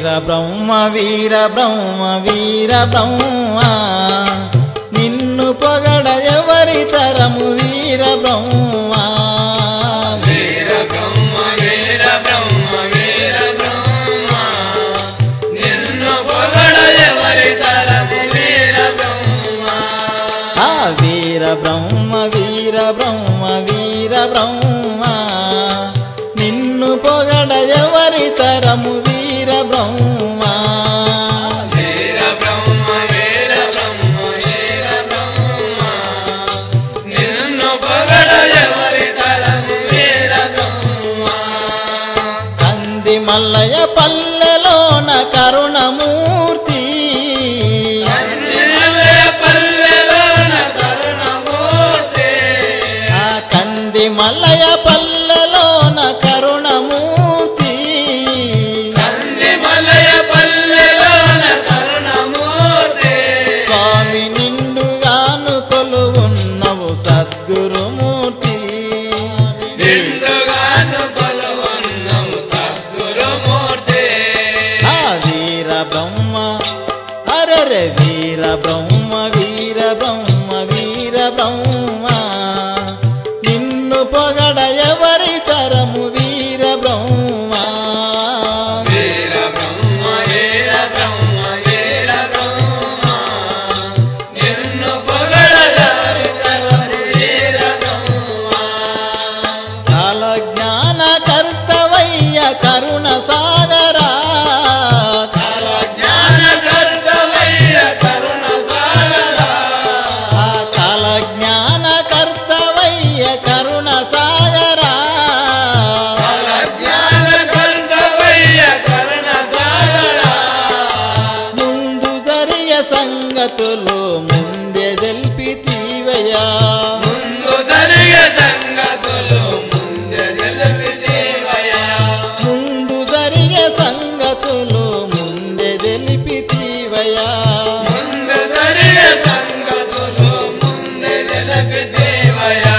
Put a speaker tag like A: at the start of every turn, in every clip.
A: వీర బ్రహ్మ వీర బ్రహ్మ వీర బ్రహ్మ నిన్ను పొగడ ఎవరి తరము వీర బ్రహ్మ
B: వీర బ్రహ్మ వీర బ్రహ్మ వీర బ్రహ్మ నిన్ను పొగడ ఎవరి తరము వీర బ్రహ్మ
A: ఆ వీర బ్రహ్మ వీర బ్రహ్మ వీర బ్రహ్మ నిన్ను పొగడ ఎవరి తరము వీర బ్రహ్మ
B: వీర బ్రహ్మ వీర బ్రహ్మ వీర బ్రహ్మ నిన్ను పొగడ ఎవరి తరము వీర బ్రహ్మ
A: కంది మల్లయ్య పల్లెలోన కరుణమూర్తి
B: కందిమల్లె పల్లెలోన కరుణమూర్తి
A: ఆ కంది మల్లయ్య పల్లెలోన కరుణమూర్తి
B: కందిమలయ పల్లెలోన కరుణమూర్తి
A: స్వామి నిండుగాను కొలువున్నవు సద్గురుమూర్తి
B: నిండుగాను కొలువున్నము సద్గురుమూర్తి
A: ఆ వీర బ్రహ్మ అరరే వీర బ్రహ్మ వీర బ్రహ్మ వీర బ్రహ్మ నిన్ను పొగడ ఎవరి తరము వీర బ్రహ్మ
B: వీర బ్రహ్మ వీర బ్రహ్మ వీర బ్రహ్మ నిన్ను పొగడదారి తరము వీర బ్రహ్మ
A: కాల జ్ఞాన కర్తవయ్య కరుణ సాగరా
B: కాల జ్ఞాన కర్తవయ్య కరుణ సాగరా
A: ఆ కాల జ్ఞాన కర్తవయ్య కరుణ సాగరా
B: కాల జ్ఞాన కర్తవయ్య కరుణ సాగరా
A: ముందు జరిగే సంగతులు ముందే తెలిపితీవయ్యా
B: ముందు జరిగే సంగతులు ముందే తెలిపితేవయ్యా
A: ముందు జరిగే సంగతులు ముందే తెలిపితీవయ్యా
B: ముందు జరిగే సంగతులు ముందే తెలిపితేవయ్యా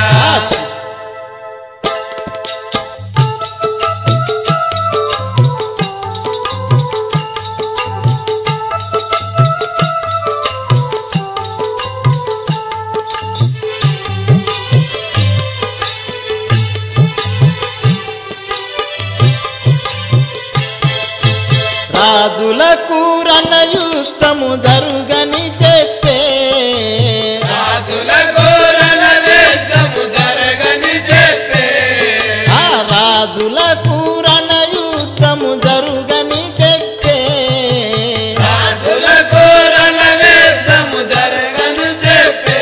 A: రాజులకు రణయుద్ధము జరుగని చెప్పే
B: రాజులకు రణవేదము జరగని చెప్పే
A: ఆ రాజులకు రణయుద్ధము జరుగని చెప్పే
B: రాజులకు రణవేదము జరగని చెప్పే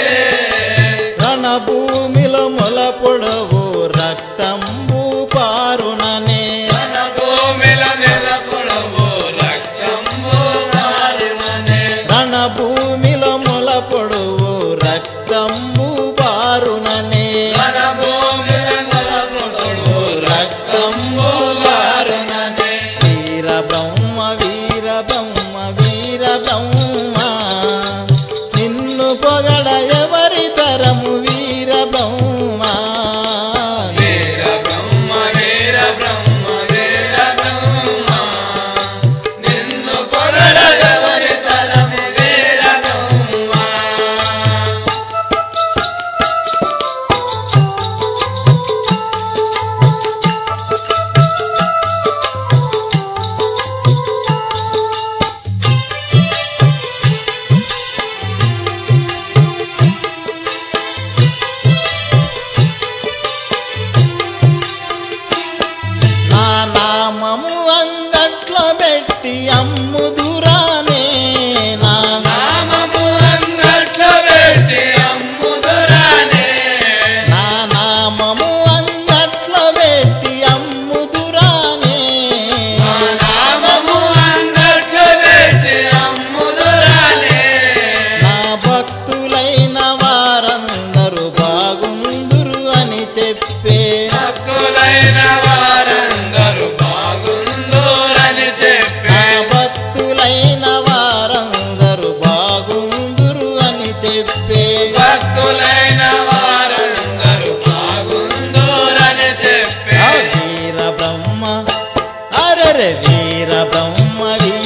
A: రణభూమిలో మొలపొడవు రక్తంబు పారుననే
B: మన భూమిల నెలకొడవు రక్తము మారుననే
A: రణభూమిలో మొలపొడవు రక్తంబు పారుననే
B: మన భూమిల నెలకొడవు రక్తము మారుననే
A: వీర బ్రహ్మ వీర బ్రహ్మ వీర బ్రహ్మ నిన్ను పొగడ ఎవరి తరము వీర బ్రహ్మ
B: వీర బ్రహ్మ వీర బ్రహ్మ వీర బ్రహ్మ నిన్ను పొగడగవరి తరము వీర బ్రహ్మ
A: నా నామము అంగట్లో పెట్టి అమ్ముదురానే నా
B: నామము అంగట్లో పెట్టి అమ్ముదురానే
A: నా నామము అంగట్లో పెట్టి అమ్ముదురానే
B: నా నామము అంగట్లో పెట్టి అమ్ముదురానే
A: నా భక్తులైన వారందరూ బాగుందురు అని చెప్పే
B: భక్తులైన వారందరూ బాగుందోరని చెప్పి
A: నా భక్తులైన వారందరూ బాగుందురు అని చెప్పే
B: భక్తులైన వారందరూ బాగుందోరని చెప్పి
A: ఆ వీర బ్రహ్మ అరరే వీర బ్రహ్మ వీర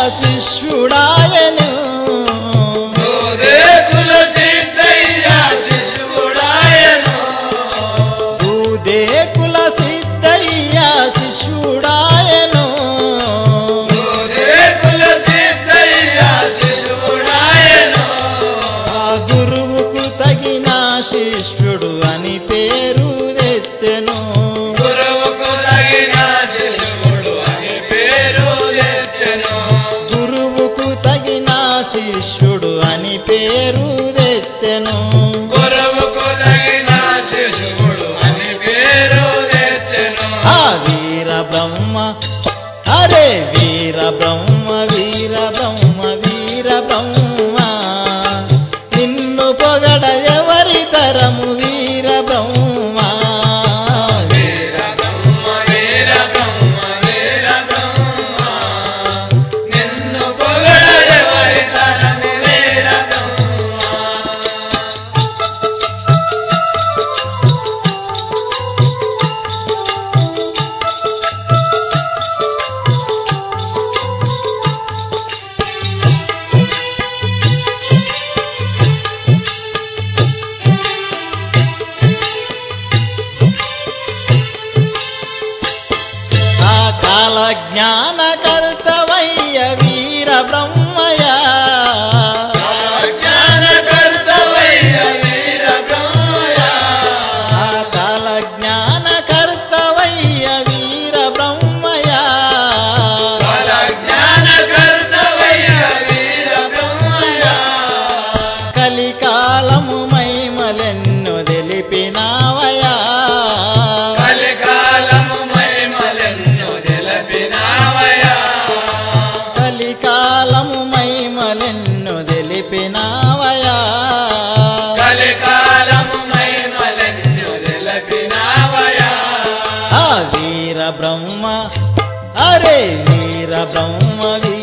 A: శిష్యుడాయను
B: భూదేకుల సిద్ధయ్య శిశువుడాయను
A: భూదేకుల సిద్ధయ్య శిష్యుడాయను
B: భూదేకుల సిద్ధయ్య శిశువుడాయను
A: ఆ గురువుకు తగిన శిష్యుడు అని పేరు తెచ్చెను
B: గురువుకు తగిన శిశువుడు అని పేరు తెచ్చెను
A: గురువుకు తగిన శిష్యుడు అని పేరు తెచ్చెను
B: గురువుకు తగిన శిశువుడు అని పేరు తెచ్చెను
A: ఆ వీర బ్రహ్మ అరే వీర బ్రహ్మ వీర బ్రహ్మ వీర బ్రహ్మ నిన్ను పొగడ ఎవరి తరము వీర బ్రహ్మ
B: వీర బ్రహ్మ వీర బ్రహ్మ వీర బ్రహ్మ నిన్ను పొగడ ఎవరి తరము వీర బ్రహ్మ
A: ఆ కాల జ్ఞాన కర్తవయ్య వీర బ్రహ్మయ
B: జ్ఞానకర్తవయ్య వీర బ్రహ్మయ
A: ఆ కాల జ్ఞాన కర్తవయ్య వీర బ్రహ్మయ
B: బల జ్ఞానకర్తవయ్య వీర బ్రహ్మయ
A: కలికాలము మైమలెన్ను తెలిపినావయా
B: కలికాలము మైమలెన్ను తెలిపినావయ్యా
A: కలికాలము మైమలెన్ను తెలిపినావయా
B: కలికాలము మైమలెన్ను తెలిపినావయ్యా
A: ఆ వీర బ్రహ్మ అరే వీర బ్రహ్మ వీర